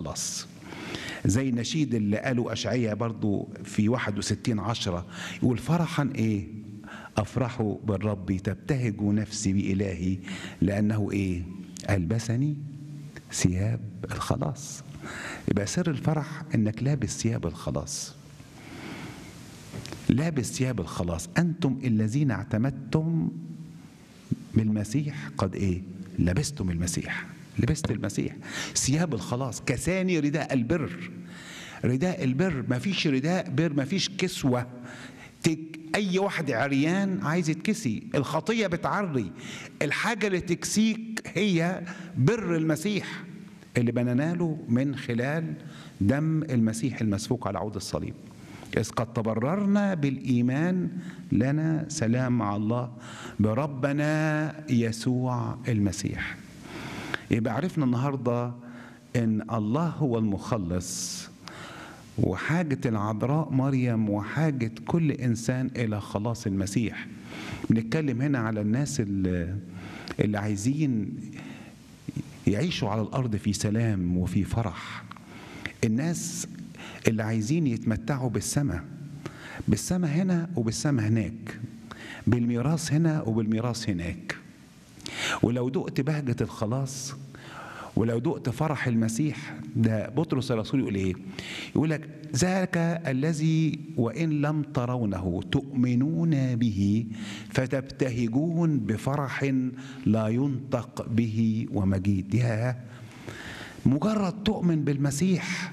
الخلاص زي النشيد اللي قاله أشعية برضو في 61 عشرة يقول فرحا إيه أفرح بالرب تبتهج نفسي بإلهي لأنه إيه ألبسني ثياب الخلاص يبقى سر الفرح إنك لابس ثياب الخلاص لابس ثياب الخلاص أنتم الذين اعتمدتم بالمسيح قد إيه لبستم المسيح لبست المسيح ثياب الخلاص كساني رداء البر رداء البر ما فيش رداء بر ما فيش كسوة تك أي واحد عريان عايز يتكسي الخطية بتعري الحاجة اللي تكسيك هي بر المسيح اللي بنناله من خلال دم المسيح المسفوك على عود الصليب إذ قد تبررنا بالإيمان لنا سلام مع الله بربنا يسوع المسيح يبقى عرفنا النهاردة إن الله هو المخلص وحاجة العذراء مريم وحاجة كل إنسان إلى خلاص المسيح بنتكلم هنا على الناس اللي, اللي عايزين يعيشوا على الأرض في سلام وفي فرح الناس اللي عايزين يتمتعوا بالسماء بالسماء هنا وبالسماء هناك بالميراث هنا وبالميراث هناك ولو دقت بهجة الخلاص ولو دقت فرح المسيح ده بطرس الرسول يقول ايه يقول لك ذاك الذي وان لم ترونه تؤمنون به فتبتهجون بفرح لا ينطق به ومجيد يا مجرد تؤمن بالمسيح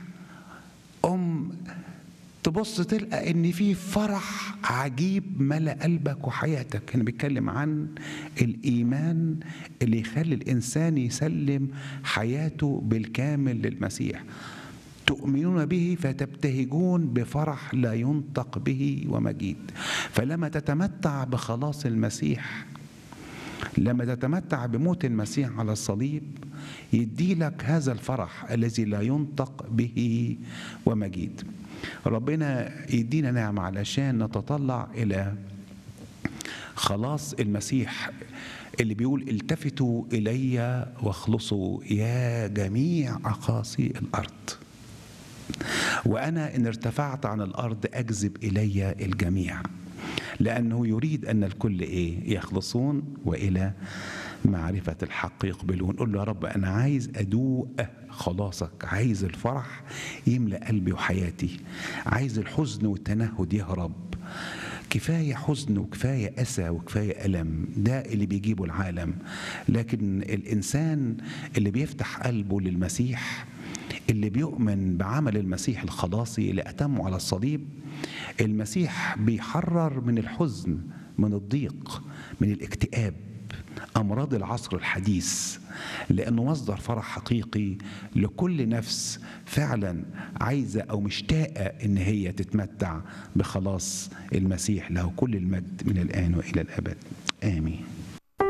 ام تبص تلقى ان في فرح عجيب ملا قلبك وحياتك هنا بيتكلم عن الايمان اللي يخلي الانسان يسلم حياته بالكامل للمسيح تؤمنون به فتبتهجون بفرح لا ينطق به ومجيد فلما تتمتع بخلاص المسيح لما تتمتع بموت المسيح على الصليب يدي لك هذا الفرح الذي لا ينطق به ومجيد ربنا يدينا نعمة علشان نتطلع إلى خلاص المسيح اللي بيقول التفتوا إلي واخلصوا يا جميع أقاصي الأرض وأنا إن ارتفعت عن الأرض أجذب إلي الجميع لأنه يريد أن الكل إيه يخلصون وإلى معرفة الحق يقبلون قل له يا رب أنا عايز أدوق خلاصك عايز الفرح يملأ قلبي وحياتي عايز الحزن والتنهد يهرب كفاية حزن وكفاية أسى وكفاية ألم ده اللي بيجيبه العالم لكن الإنسان اللي بيفتح قلبه للمسيح اللي بيؤمن بعمل المسيح الخلاصي اللي أتمه على الصليب المسيح بيحرر من الحزن من الضيق من الاكتئاب امراض العصر الحديث لانه مصدر فرح حقيقي لكل نفس فعلا عايزه او مشتاقه ان هي تتمتع بخلاص المسيح له كل المجد من الان والى الابد امين